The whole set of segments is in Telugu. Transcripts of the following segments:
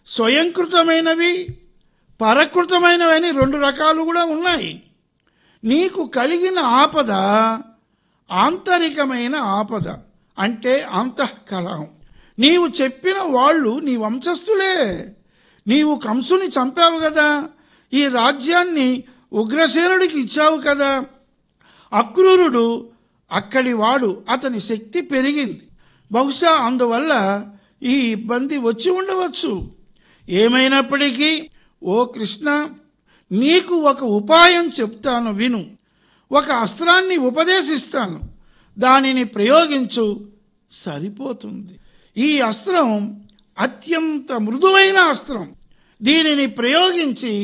స్వయంకృతమైనవి పరకృతమైనవి అని రెండు రకాలు కూడా ఉన్నాయి నీకు కలిగిన ఆపద ఆంతరికమైన ఆపద అంటే అంతఃకలహం నీవు చెప్పిన వాళ్ళు నీ వంశస్థులే నీవు కంసుని చంపావు కదా ఈ రాజ్యాన్ని ఉగ్రసేనుడికి ఇచ్చావు కదా అక్రూరుడు అక్కడి వాడు అతని శక్తి పెరిగింది బహుశా అందువల్ల ఈ ఇబ్బంది వచ్చి ఉండవచ్చు ఏమైనప్పటికీ ఓ కృష్ణ నీకు ఒక ఉపాయం చెప్తాను విను ఒక అస్త్రాన్ని ఉపదేశిస్తాను దానిని ప్రయోగించు సరిపోతుంది ఈ అస్త్రం అత్యంత మృదువైన అస్త్రం దీనిని ప్రయోగించి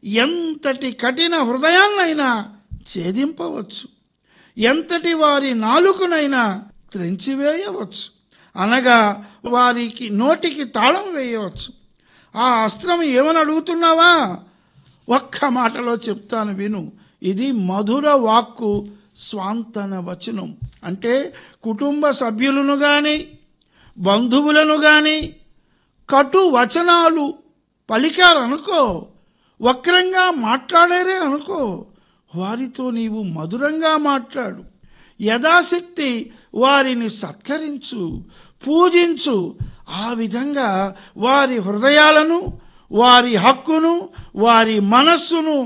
ఎంతటి కఠిన హృదయాన్నైనా ఛేదింపవచ్చు ఎంతటి వారి నాలుకనైనా త్రెంచివేయవచ్చు అనగా వారికి నోటికి తాళం వేయవచ్చు ఆ అస్త్రం ఏమని అడుగుతున్నావా ఒక్క మాటలో చెప్తాను విను ఇది మధుర వాక్కు స్వాంతన వచనం అంటే కుటుంబ సభ్యులను గాని బంధువులను గాని కటు వచనాలు పలికారనుకో వక్రంగా మాట్లాడారే అనుకో వారితో నీవు మధురంగా మాట్లాడు యథాశక్తి వారిని సత్కరించు పూజించు ఆ విధంగా వారి హృదయాలను వారి హక్కును వారి మనస్సును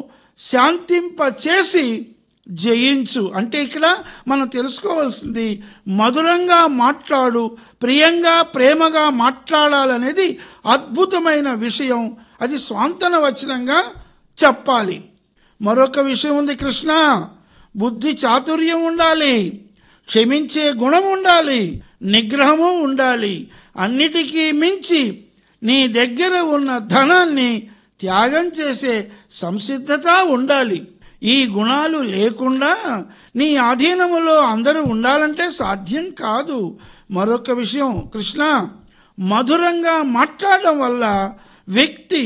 శాంతింపచేసి జయించు అంటే ఇక్కడ మనం తెలుసుకోవాల్సింది మధురంగా మాట్లాడు ప్రియంగా ప్రేమగా మాట్లాడాలనేది అద్భుతమైన విషయం అది స్వాంతన వచనంగా చెప్పాలి మరొక విషయం ఉంది కృష్ణ బుద్ధి చాతుర్యం ఉండాలి క్షమించే గుణం ఉండాలి నిగ్రహము ఉండాలి అన్నిటికీ మించి నీ దగ్గర ఉన్న ధనాన్ని త్యాగం చేసే సంసిద్ధత ఉండాలి ఈ గుణాలు లేకుండా నీ ఆధీనములో అందరూ ఉండాలంటే సాధ్యం కాదు మరొక విషయం కృష్ణ మధురంగా మాట్లాడడం వల్ల వ్యక్తి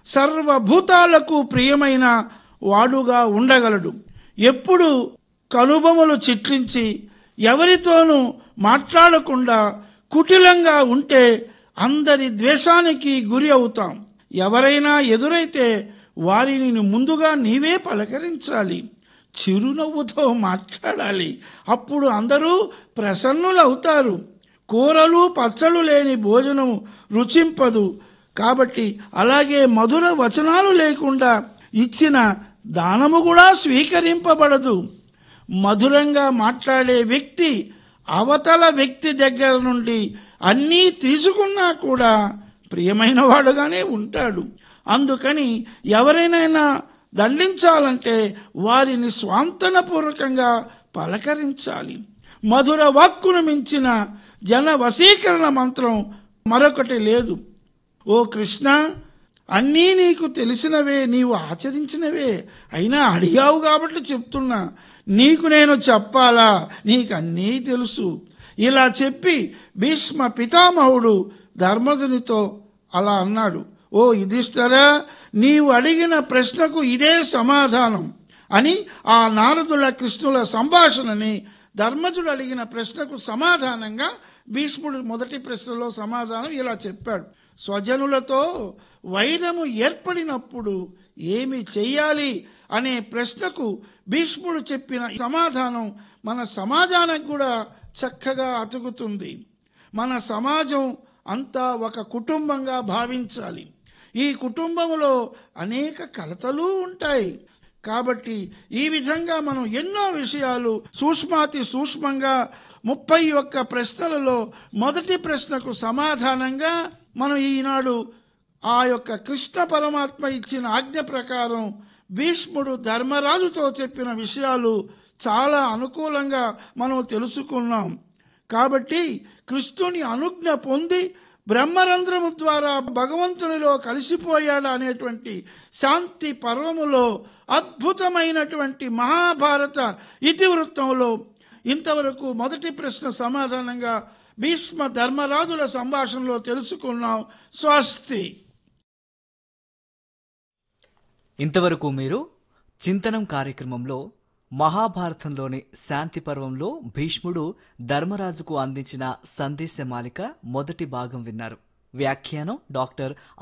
సర్వభూతాలకు ప్రియమైన వాడుగా ఉండగలడు ఎప్పుడు కనుబొమలు చిట్లించి ఎవరితోనూ మాట్లాడకుండా కుటిలంగా ఉంటే అందరి ద్వేషానికి గురి అవుతాం ఎవరైనా ఎదురైతే వారిని ముందుగా నీవే పలకరించాలి చిరునవ్వుతో మాట్లాడాలి అప్పుడు అందరూ ప్రసన్నులవుతారు కూరలు పచ్చళ్ళు లేని భోజనం రుచింపదు కాబట్టి అలాగే మధుర వచనాలు లేకుండా ఇచ్చిన దానము కూడా స్వీకరింపబడదు మధురంగా మాట్లాడే వ్యక్తి అవతల వ్యక్తి దగ్గర నుండి అన్నీ తీసుకున్నా కూడా ప్రియమైన వాడుగానే ఉంటాడు అందుకని ఎవరైనా దండించాలంటే వారిని స్వాంతనపూర్వకంగా పలకరించాలి మధుర వాక్కును మించిన జన వశీకరణ మంత్రం మరొకటి లేదు ఓ కృష్ణ అన్నీ నీకు తెలిసినవే నీవు ఆచరించినవే అయినా అడిగావు కాబట్టి చెప్తున్నా నీకు నేను చెప్పాలా నీకు అన్నీ తెలుసు ఇలా చెప్పి భీష్మ పితామహుడు ధర్మజునితో అలా అన్నాడు ఓ యుధిష్ఠరా నీవు అడిగిన ప్రశ్నకు ఇదే సమాధానం అని ఆ నారదుల కృష్ణుల సంభాషణని ధర్మజుడు అడిగిన ప్రశ్నకు సమాధానంగా భీష్ముడు మొదటి ప్రశ్నలో సమాధానం ఇలా చెప్పాడు స్వజనులతో వైరము ఏర్పడినప్పుడు ఏమి చెయ్యాలి అనే ప్రశ్నకు భీష్ముడు చెప్పిన సమాధానం మన సమాజానికి కూడా చక్కగా అతుకుతుంది మన సమాజం అంతా ఒక కుటుంబంగా భావించాలి ఈ కుటుంబంలో అనేక కలతలు ఉంటాయి కాబట్టి ఈ విధంగా మనం ఎన్నో విషయాలు సూక్ష్మాతి సూక్ష్మంగా ముప్పై ఒక్క ప్రశ్నలలో మొదటి ప్రశ్నకు సమాధానంగా మనం ఈనాడు ఆ యొక్క కృష్ణ పరమాత్మ ఇచ్చిన ఆజ్ఞ ప్రకారం భీష్ముడు ధర్మరాజుతో చెప్పిన విషయాలు చాలా అనుకూలంగా మనం తెలుసుకున్నాం కాబట్టి కృష్ణుని అనుజ్ఞ పొంది బ్రహ్మరంధ్రము ద్వారా భగవంతునిలో కలిసిపోయాడు అనేటువంటి శాంతి పర్వములో అద్భుతమైనటువంటి మహాభారత ఇతివృత్తంలో ఇంతవరకు మొదటి ప్రశ్న సమాధానంగా భీష్మ ధర్మరాజుల సంభాషణలో తెలుసుకున్నాం స్వస్తి ఇంతవరకు మీరు చింతనం కార్యక్రమంలో మహాభారతంలోని శాంతి పర్వంలో భీష్ముడు ధర్మరాజుకు అందించిన సందేశమాలిక మొదటి భాగం విన్నారు వ్యాఖ్యానం డాక్టర్